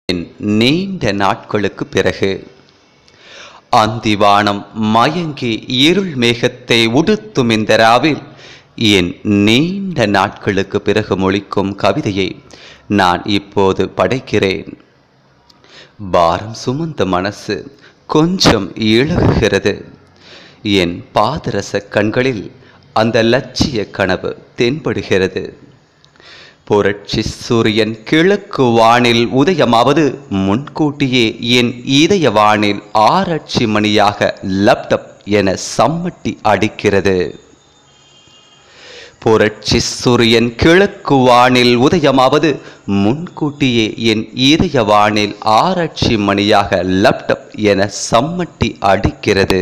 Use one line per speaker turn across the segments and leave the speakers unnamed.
என் நீண்ட நாட்களுக்கு பிறகு அந்திவானம் மயங்கி இருள் மேகத்தை உடுத்தும் இந்த ராவில் என் நீண்ட நாட்களுக்கு பிறகு மொழிக்கும் கவிதையை நான் இப்போது படைக்கிறேன் பாரம் சுமந்த மனசு கொஞ்சம் இழகுகிறது என் பாதரச கண்களில் அந்த லட்சிய கனவு தென்படுகிறது புரட்சி சூரியன் கிழக்கு வானில் உதயமாவது முன்கூட்டியே என் இதய வானில் ஆராய்ச்சி மணியாக லப்டப் என சம்மட்டி அடிக்கிறது புரட்சி சூரியன் கிழக்கு வானில் உதயமாவது முன்கூட்டியே என் இதய வானில் ஆராய்ச்சி மணியாக லப்டப் என சம்மட்டி அடிக்கிறது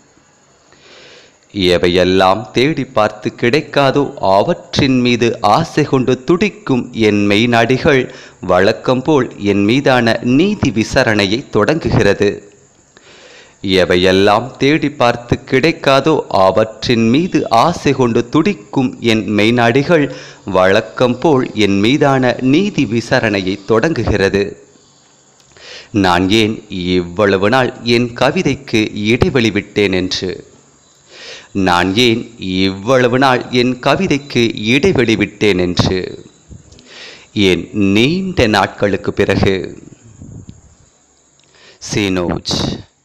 எவையெல்லாம் தேடி பார்த்து கிடைக்காதோ அவற்றின் மீது ஆசை கொண்டு துடிக்கும் என் மெய்நாடிகள் வழக்கம் போல் என் மீதான நீதி விசாரணையை தொடங்குகிறது எவையெல்லாம் தேடி பார்த்து கிடைக்காதோ அவற்றின் மீது ஆசை கொண்டு துடிக்கும் என் மெய்நாடிகள் வழக்கம் போல் என் மீதான நீதி விசாரணையை தொடங்குகிறது நான் ஏன் இவ்வளவு நாள் என் கவிதைக்கு இடைவெளி விட்டேன் என்று நான் ஏன் இவ்வளவு நாள் என் கவிதைக்கு இடைவெளி விட்டேன் என்று என் நீண்ட நாட்களுக்கு பிறகு சீனோஜ்